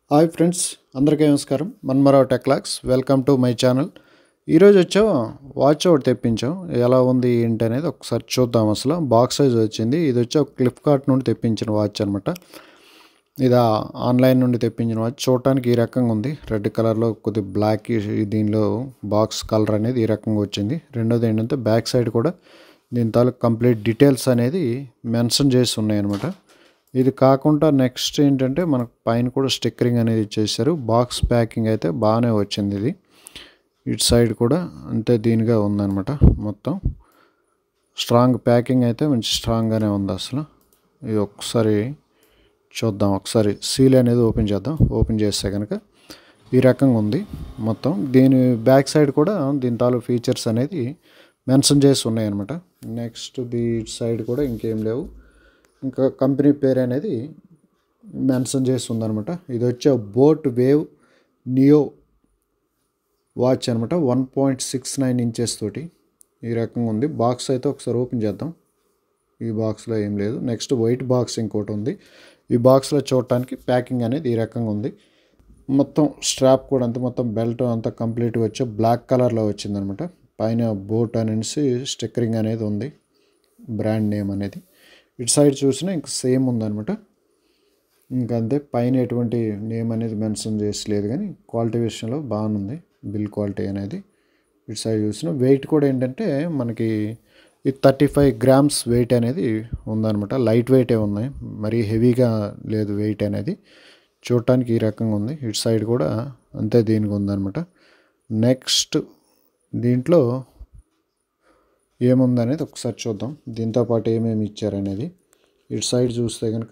hi friends అందరికీ నమస్కారం మన్మరావు టెక్లాక్స్ వెల్కమ్ టు మై ఛానల్ ఈరోజు వచ్చాం వాచ్ ఒకటి తెప్పించాం ఎలా ఉంది ఏంటి అనేది ఒకసారి చూద్దాం అసలు బాక్స్ సైజ్ వచ్చింది ఇది వచ్చి ఒక ఫ్లిప్కార్ట్ నుండి తెప్పించిన వాచ్ అనమాట ఇది ఆన్లైన్ నుండి తెప్పించిన వాచ్ చూడటానికి ఈ రకంగా ఉంది రెడ్ కలర్లో కొద్ది బ్లాక్ దీనిలో బాక్స్ కలర్ అనేది ఈ రకంగా వచ్చింది రెండోది ఏంటంటే బ్యాక్ సైడ్ కూడా దీని తాలూకు కంప్లీట్ డీటెయిల్స్ అనేది మెన్షన్ చేసి ఉన్నాయన్నమాట ఇది కాకుండా నెక్స్ట్ ఏంటంటే మనకు పైన కూడా స్టిక్కరింగ్ అనేది ఇచ్చేసారు బాక్స్ ప్యాకింగ్ అయితే బాగానే వచ్చింది ఇది ఇటు సైడ్ కూడా అంతే దీనిగా ఉందన్నమాట మొత్తం స్ట్రాంగ్ ప్యాకింగ్ అయితే మంచి స్ట్రాంగ్గానే ఉంది అసలు ఇది ఒకసారి చూద్దాం ఒకసారి సీల్ అనేది ఓపెన్ చేద్దాం ఓపెన్ చేస్తే కనుక ఈ రకంగా ఉంది మొత్తం దీని బ్యాక్ సైడ్ కూడా దీని తాలూ ఫీచర్స్ అనేది మెన్షన్ చేసి ఉన్నాయన్నమాట నెక్స్ట్ బీట్ సైడ్ కూడా ఇంకేం లేవు ఇంకా కంపెనీ పేరు అనేది మెన్షన్ చేసి ఉందన్నమాట ఇది వచ్చే బోట్ వేవ్ నియో వాచ్ అనమాట one point six nine inches తోటి ఈ రకంగా ఉంది బాక్స్ అయితే ఒకసారి ఓపెన్ చేద్దాం ఈ బాక్స్లో ఏం లేదు నెక్స్ట్ వైట్ బాక్స్ ఇంకోటి ఉంది ఈ బాక్స్లో చూడటానికి ప్యాకింగ్ అనేది ఈ రకంగా ఉంది మొత్తం స్ట్రాప్ కూడా అంతా మొత్తం బెల్ట్ అంతా కంప్లీట్గా వచ్చి బ్లాక్ కలర్లో వచ్చిందనమాట పైన బోట్ అనేసి స్టిక్కరింగ్ అనేది ఉంది బ్రాండ్ నేమ్ అనేది ఇటు సైడ్ చూసినా ఇంక సేమ్ ఉందనమాట ఇంకంతే పైన ఎటువంటి నేమ్ అనేది మెన్షన్ చేసలేదు కానీ క్వాలిటీ విషయంలో బాగుంది బిల్ క్వాలిటీ అనేది ఇటు సైడ్ చూసిన వెయిట్ కూడా ఏంటంటే మనకి ఈ థర్టీ ఫైవ్ గ్రామ్స్ వెయిట్ అనేది ఉందన్నమాట లైట్ వెయిటే ఉన్నాయి మరీ హెవీగా లేదు వెయిట్ అనేది చూడటానికి ఈ రకంగా ఉంది ఇటు సైడ్ కూడా అంతే దీనికి ఉందన్నమాట నెక్స్ట్ దీంట్లో ఏముందనేది ఒకసారి చూద్దాం దీంతో పాటు ఏమేమి ఇచ్చారనేది ఇటు సైడ్ చూస్తే కనుక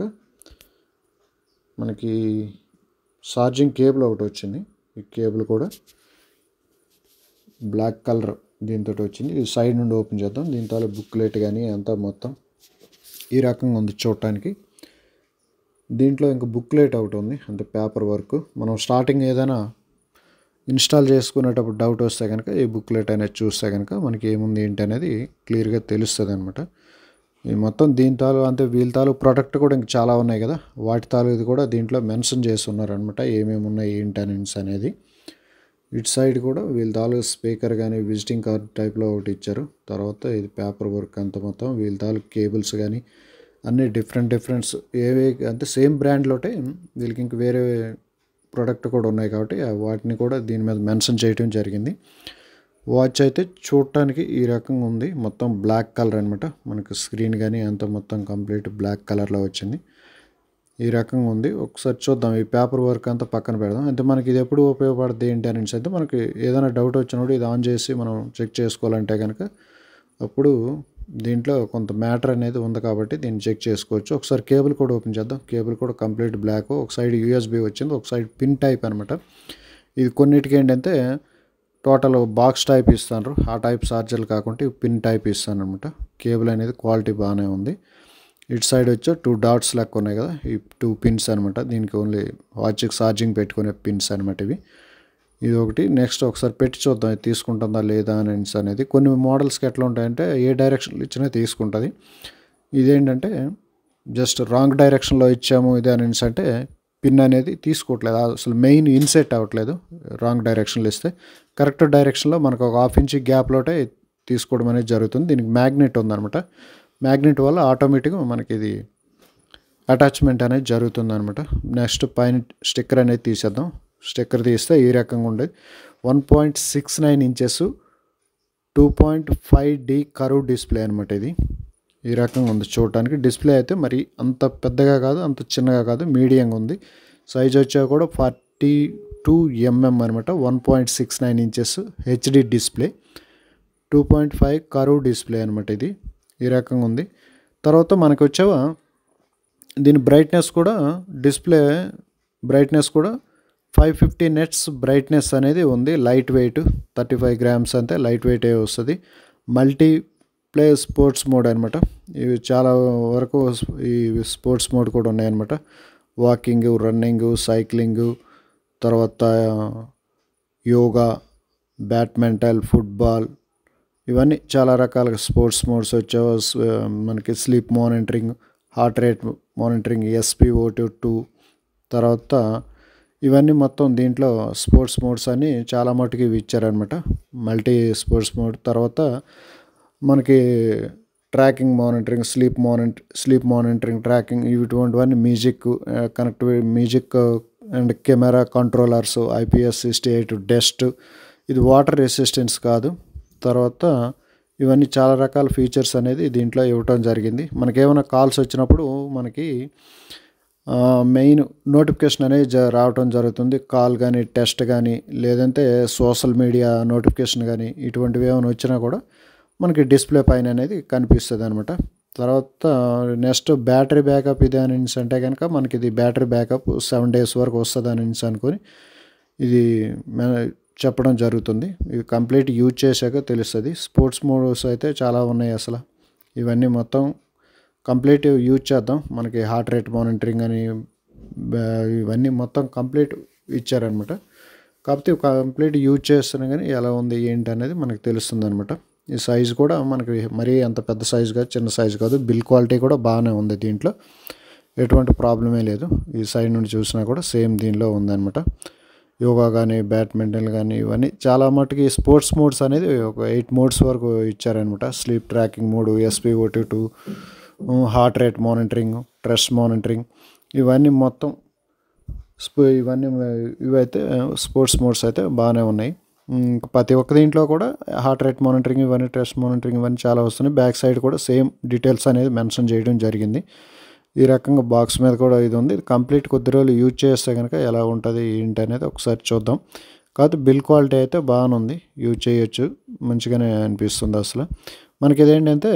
మనకి ఛార్జింగ్ కేబుల్ ఒకటి వచ్చింది ఈ కేబుల్ కూడా బ్లాక్ కలర్ దీంతో వచ్చింది ఇది సైడ్ నుండి ఓపెన్ చేద్దాం దీంతో బుక్లెట్ కానీ అంతా మొత్తం ఈ రకంగా ఉంది చూడటానికి దీంట్లో ఇంకా బుక్లెట్ ఒకటి ఉంది అంటే పేపర్ వర్క్ మనం స్టార్టింగ్ ఏదైనా ఇన్స్టాల్ చేసుకునేటప్పుడు డౌట్ వస్తే కనుక ఈ బుక్లెట్ అనేది చూస్తే కనుక మనకి ఏముంది ఏంటి అనేది క్లియర్గా తెలుస్తుంది అనమాట ఈ మొత్తం దీని తాలు అంటే వీళ్ళ తాలు ప్రొడక్ట్ కూడా ఇంకా చాలా ఉన్నాయి కదా వాటి తాలు ఇది కూడా దీంట్లో మెన్షన్ చేసి ఉన్నారనమాట ఏమేమి ఉన్నాయి ఏంటి అనేసి అనేది ఇటు సైడ్ కూడా వీళ్ళ తాలు స్పీకర్ కానీ విజిటింగ్ కార్డ్ టైప్లో ఒకటి ఇచ్చారు తర్వాత ఇది పేపర్ వర్క్ అంత మొత్తం వీళ్ళ తాలు కేబుల్స్ కానీ అన్నీ డిఫరెంట్ డిఫరెంట్స్ ఏవే అంటే సేమ్ బ్రాండ్లోటే వీళ్ళకి ఇంక వేరే ప్రోడక్ట్ కూడా ఉన్నాయి కాబట్టి వాటిని కూడా దీని మీద మెన్షన్ చేయడం జరిగింది వాచ్ అయితే చూడటానికి ఈ రకంగా ఉంది మొత్తం బ్లాక్ కలర్ అనమాట మనకు స్క్రీన్ కానీ అంత మొత్తం కంప్లీట్ బ్లాక్ కలర్లో వచ్చింది ఈ రకంగా ఉంది ఒకసారి చూద్దాం ఈ పేపర్ వర్క్ అంతా పక్కన పెడదాం అంటే మనకి ఇది ఎప్పుడు ఉపయోగపడుతుంది ఏంటి అని అయితే మనకి ఏదైనా డౌట్ వచ్చినప్పుడు ఇది ఆన్ చేసి మనం చెక్ చేసుకోవాలంటే కనుక అప్పుడు దీంట్లో కొంత మ్యాటర్ అనేది ఉంది కాబట్టి దీన్ని చెక్ చేసుకోవచ్చు ఒకసారి కేబుల్ కూడా ఓపెన్ చేద్దాం కేబుల్ కూడా కంప్లీట్ బ్లాక్ ఒక సైడ్ యూఎస్బి వచ్చింది ఒక సైడ్ పిన్ టైప్ అనమాట ఇది కొన్నిటికి ఏంటంటే టోటల్ బాక్స్ టైప్ ఇస్తాను ఆ టైప్ ఛార్జర్లు కాకుండా పిన్ టైప్ ఇస్తాను అనమాట కేబుల్ అనేది క్వాలిటీ బాగానే ఉంది ఇటు సైడ్ వచ్చి టూ డాట్స్ లెక్క ఉన్నాయి కదా ఈ టూ పిన్స్ అనమాట దీనికి ఓన్లీ వాచ్కి ఛార్జింగ్ పెట్టుకునే పిన్స్ అనమాట ఇవి ఇది ఒకటి నెక్స్ట్ ఒకసారి పెట్టి చూద్దాం ఇది తీసుకుంటుందా లేదా అని అనేది కొన్ని మోడల్స్కి ఎట్లా ఉంటాయంటే ఏ డైరెక్షన్లో ఇచ్చినా తీసుకుంటుంది ఇదేంటంటే జస్ట్ రాంగ్ డైరెక్షన్లో ఇచ్చాము ఇది అని అంటే పిన్ అనేది తీసుకోవట్లేదు అసలు మెయిన్ ఇన్సెట్ అవ్వట్లేదు రాంగ్ డైరెక్షన్లో ఇస్తే కరెక్ట్ డైరెక్షన్లో మనకు ఒక హాఫ్ ఇంచ్ గ్యాప్లోటే తీసుకోవడం అనేది జరుగుతుంది దీనికి మ్యాగ్నెట్ ఉందన్నమాట మ్యాగ్నెట్ వల్ల ఆటోమేటిక్గా మనకి ఇది అటాచ్మెంట్ అనేది జరుగుతుంది అనమాట నెక్స్ట్ పైన స్టిక్కర్ అనేది తీసేద్దాం స్టిక్కర్ తీస్తే ఈ రకంగా ఉండేది one point six nine inches two point five D curve display అనమాట ఇది ఈ రకంగా ఉంది చూడటానికి డిస్ప్లే అయితే మరి అంత పెద్దగా కాదు అంత చిన్నగా కాదు మీడియంగా ఉంది సైజ్ వచ్చా కూడా ఫార్టీ టూ ఎంఎం అనమాట one point six nine inches HD display two point five curve display అనమాట ఇది ఈ రకంగా ఉంది తర్వాత మనకు వచ్చావా దీని బ్రైట్నెస్ కూడా డిస్ప్లే బ్రైట్నెస్ కూడా ఫైవ్ ఫిఫ్టీ నెట్స్ బ్రైట్నెస్ అనేది ఉంది light weight thirty five grams అంతే లైట్ వెయిట్ వస్తుంది మల్టీ ప్లే స్పోర్ట్స్ మోడ్ అనమాట ఇవి చాలా వరకు ఈ స్పోర్ట్స్ మోడ్ కూడా ఉన్నాయన్నమాట వాకింగ్ రన్నింగ్ సైక్లింగ్ తర్వాత యోగా బ్యాడ్మింటన్ ఫుట్బాల్ ఇవన్నీ చాలా రకాల స్పోర్ట్స్ మోడ్స్ వచ్చావు మనకి sleep monitoring heart rate monitoring SPO two తర్వాత ఇవన్నీ మొత్తం దీంట్లో స్పోర్ట్స్ మోడ్స్ అని చాలా మటుకు ఇవి ఇచ్చారనమాట మల్టీ స్పోర్ట్స్ మోడ్ తర్వాత మనకి ట్రాకింగ్ మానిటరింగ్ స్లీప్ మానిట స్లీప్ మానిటరింగ్ ట్రాకింగ్ ఇటువంటివన్నీ music connect music and camera controllers IPS sixty eight dust ఇది వాటర్ రెసిస్టెన్స్ కాదు తర్వాత ఇవన్నీ చాలా రకాల ఫీచర్స్ అనేది దీంట్లో ఇవ్వటం జరిగింది మనకేమైనా కాల్స్ వచ్చినప్పుడు మనకి మెయిన్ నోటిఫికేషన్ అనేది జ రావటం జరుగుతుంది కాల్ కానీ టెస్ట్ కానీ లేదంటే సోషల్ మీడియా నోటిఫికేషన్ కానీ ఇటువంటివి ఏమైనా వచ్చినా కూడా మనకి డిస్ప్లే పైన అనేది కనిపిస్తుంది అనమాట తర్వాత నెక్స్ట్ బ్యాటరీ బ్యాకప్ ఇది అని అంటే కనుక మనకి ఇది బ్యాటరీ బ్యాకప్ సెవెన్ డేస్ వరకు వస్తుంది అని అనుకొని ఇది చెప్పడం జరుగుతుంది ఇది కంప్లీట్ యూజ్ చేశాక తెలుస్తుంది స్పోర్ట్స్ మోడ్స్ అయితే చాలా ఉన్నాయి అసలు ఇవన్నీ మొత్తం కంప్లీట్ యూజ్ చేద్దాం మనకి హార్ట్ రేట్ మానిటరింగ్ అని ఇవన్నీ మొత్తం కంప్లీట్ ఇచ్చారనమాట కాకపోతే కంప్లీట్ యూజ్ చేస్తున్నా కానీ ఎలా ఉంది ఏంటి అనేది మనకు తెలుస్తుంది అనమాట ఈ సైజ్ కూడా మనకి మరీ అంత పెద్ద సైజ్ కాదు చిన్న సైజ్ కాదు బిల్ క్వాలిటీ కూడా బాగానే ఉంది దీంట్లో ఎటువంటి ప్రాబ్లమే లేదు ఈ సైడ్ నుండి చూసినా కూడా సేమ్ దీనిలో ఉందన్నమాట యోగా కానీ బ్యాడ్మింటన్ కానీ ఇవన్నీ చాలా మటుకి స్పోర్ట్స్ మోడ్స్ అనేది ఒక ఎయిట్ మోడ్స్ వరకు ఇచ్చారనమాట sleep tracking mode SPOT two heart rate monitoring stress monitoring ఇవన్నీ మొత్తం ఇవన్నీ ఇవైతే స్పోర్ట్స్ మోడ్స్ అయితే బాగానే ఉన్నాయి ప్రతి ఒక్క దీంట్లో కూడా హార్ట్ రేట్ మానిటరింగ్ ఇవన్నీ టెస్ట్ మానిటరింగ్ ఇవన్నీ చాలా వస్తున్నాయి బ్యాక్ సైడ్ కూడా సేమ్ డీటెయిల్స్ అనేది మెన్షన్ చేయడం జరిగింది ఈ రకంగా బాక్స్ మీద కూడా ఇది ఉంది ఇది కంప్లీట్ కొద్ది రోజులు యూజ్ చేస్తే కనుక ఎలా ఉంటుంది ఏంటి అనేది ఒకసారి చూద్దాం కాకపోతే బిల్ క్వాలిటీ అయితే బాగానే ఉంది యూజ్ చేయొచ్చు మంచిగానే అనిపిస్తుంది అసలు మనకి ఇదేంటంటే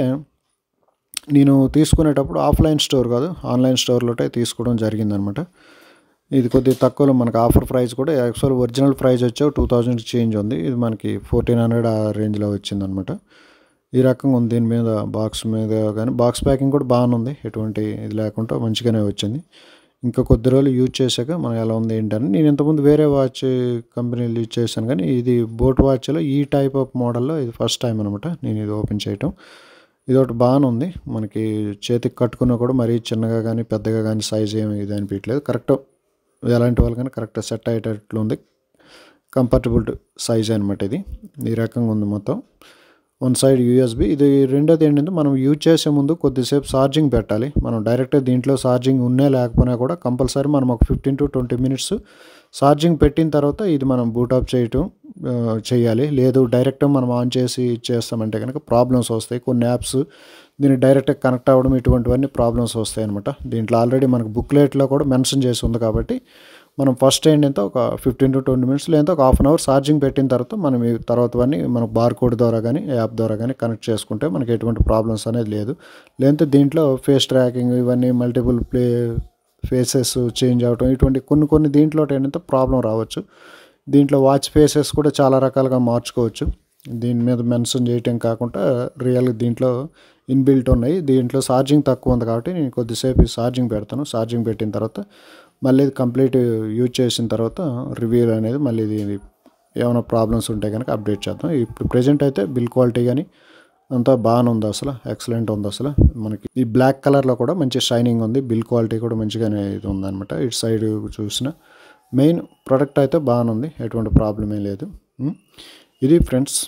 నేను తీసుకునేటప్పుడు ఆఫ్లైన్ స్టోర్ కాదు ఆన్లైన్ స్టోర్లోటే తీసుకోవడం జరిగిందనమాట ఇది కొద్దిగా తక్కువలో మనకి ఆఫర్ ప్రైస్ కూడా యాక్చువల్ ఒరిజినల్ ప్రైస్ వచ్చే టూ థౌజండ్ చేంజ్ ఉంది ఇది మనకి ఫోర్టీన్ హండ్రెడ్ ఆ రేంజ్లో వచ్చిందనమాట ఈ రకంగా ఉంది దీని మీద బాక్స్ మీద కానీ బాక్స్ ప్యాకింగ్ కూడా బాగానే ఉంది ఎటువంటి ఇది లేకుండా మంచిగానే వచ్చింది ఇంకా కొద్ది రోజులు యూజ్ చేశాక మనం ఎలా ఉంది ఏంటని నేను ఇంతకుముందు వేరే వాచ్ కంపెనీలు యూజ్ చేశాను కానీ ఇది బోట్ వాచ్లో ఈ టైప్ ఆఫ్ మోడల్లో ఇది ఫస్ట్ టైం అనమాట నేను ఇది ఓపెన్ చేయటం ఇది ఒకటి బాగానే ఉంది మనకి చేతికి కట్టుకున్నా కూడా మరీ చిన్నగా కానీ పెద్దగా కానీ సైజ్ ఏమి ఇది అనిపించలేదు కరెక్ట్ ఎలాంటి వాళ్ళకైనా కరెక్ట్ సెట్ అయ్యేటట్లు ఉంది కంఫర్టబుల్ సైజ్ అనమాట ఇది ఈ రకంగా ఉంది మొత్తం వన్ సైడ్ యూఎస్బి ఇది రెండోది ఏంటంటే మనం యూజ్ చేసే ముందు కొద్దిసేపు ఛార్జింగ్ పెట్టాలి మనం డైరెక్ట్ దీంట్లో ఛార్జింగ్ ఉన్నా లేకపోయినా కూడా కంపల్సరీ మనం ఒక fifteen to twenty minutes charging పెట్టిన తర్వాత ఇది మనం బూట్ ఆఫ్ చేయటం చేయాలి లేదు డైరెక్ట్ మనం ఆన్ చేసి ఇచ్చేస్తామంటే కనుక ప్రాబ్లమ్స్ వస్తాయి కొన్ని యాప్స్ దీనికి డైరెక్ట్ కనెక్ట్ అవ్వడం ఇటువంటివన్నీ ప్రాబ్లమ్స్ వస్తాయి అనమాట దీంట్లో ఆల్రెడీ మనకు బుక్లెట్లో కూడా మెన్షన్ చేసి ఉంది కాబట్టి మనం ఫస్ట్ ఏంటంటే ఒక ఫిఫ్టీన్ టు ట్వంటీ మినిట్స్ లేదా ఒక హాఫ్ అన్ అవర్ ఛార్జింగ్ పెట్టిన తర్వాత మనం ఈ తర్వాతవన్నీ మన బార్ కోడ్ ద్వారా కానీ యాప్ ద్వారా కానీ కనెక్ట్ చేసుకుంటే మనకి ఎటువంటి ప్రాబ్లమ్స్ అనేది లేదు లేదంటే దీంట్లో ఫేస్ ట్రాకింగ్ ఇవన్నీ మల్టిపుల్ ప్లే ఫేసెస్ చేంజ్ అవటం ఇటువంటి కొన్ని కొన్ని దీంట్లో ఏంటంటే ప్రాబ్లం రావచ్చు దీంట్లో వాచ్ ఫేసెస్ కూడా చాలా రకాలుగా మార్చుకోవచ్చు దీని మీద మెన్షన్ చేయటం కాకుండా రియల్ దీంట్లో ఇన్బిల్ట్ ఉన్నాయి దీంట్లో ఛార్జింగ్ తక్కువ ఉంది కాబట్టి నేను కొద్దిసేపు ఛార్జింగ్ పెడతాను ఛార్జింగ్ పెట్టిన తర్వాత మళ్ళీ ఇది కంప్లీట్ యూజ్ చేసిన తర్వాత రివ్యూ అనేది మళ్ళీ ఇది ఏమైనా ప్రాబ్లమ్స్ ఉంటే కనుక అప్డేట్ చేద్దాం ఇప్పుడు ప్రజెంట్ అయితే బిల్ క్వాలిటీ కానీ అంతా బాగానే ఉంది అసలు ఎక్సలెంట్ ఉంది అసలు మనకి ఈ బ్లాక్ కలర్లో కూడా మంచి షైనింగ్ ఉంది బిల్ క్వాలిటీ కూడా మంచిగానే ఇది ఉందన్నమాట ఇటు సైడ్ చూసిన మెయిన్ ప్రోడక్ట్ అయితే బాగానే ఉంది ఎటువంటి ప్రాబ్లం ఏం లేదు ఇది ఫ్రెండ్స్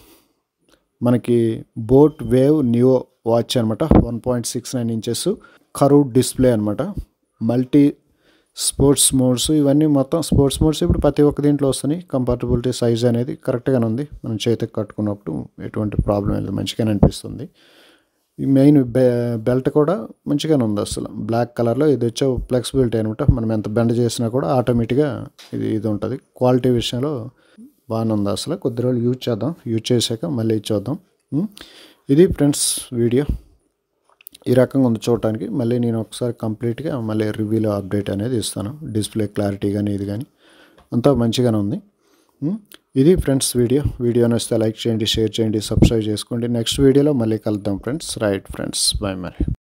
మనకి బోట్ వేవ్ న్యూ వాచ్ అనమాట one point six nine inches curve display అనమాట మల్టీ స్పోర్ట్స్ మోడ్స్ ఇవన్నీ మొత్తం స్పోర్ట్స్ మోడ్స్ ఇప్పుడు ప్రతి ఒక్క దీంట్లో వస్తున్నాయి కంఫర్టబిలిటీ సైజ్ అనేది కరెక్ట్గానే ఉంది మనం చేతికి కట్టుకున్నప్పుడు ఎటువంటి ప్రాబ్లం లేదు మంచిగానే అనిపిస్తుంది ఈ మెయిన్ బె బెల్ట్ కూడా మంచిగానే ఉంది అసలు బ్లాక్ కలర్లో ఇది వచ్చే ఫ్లెక్సిబిలిటీ అనమాట మనం ఎంత బెండ్ చేసినా కూడా ఆటోమేటిక్గా ఇది ఇది ఉంటుంది క్వాలిటీ విషయంలో బాగానే ఉంది అసలు కొద్ది రోజులు యూజ్ చేద్దాం యూజ్ చేశాక మళ్ళీ చూద్దాం ఇది ఫ్రెండ్స్ వీడియో ఈ రకంగా ఉంది చూడటానికి మళ్ళీ నేను ఒకసారి కంప్లీట్గా మళ్ళీ రివ్యూలో అప్డేట్ అనేది ఇస్తాను డిస్ప్లే క్లారిటీ కానీ ఇది కానీ అంతా మంచిగానే ఉంది ఇది ఫ్రెండ్స్ వీడియో వీడియో నచ్చితే లైక్ చేయండి షేర్ చేయండి సబ్స్క్రైబ్ చేసుకోండి నెక్స్ట్ వీడియోలో మళ్ళీ కలుద్దాం ఫ్రెండ్స్ రైట్ ఫ్రెండ్స్ బాయ్ మరి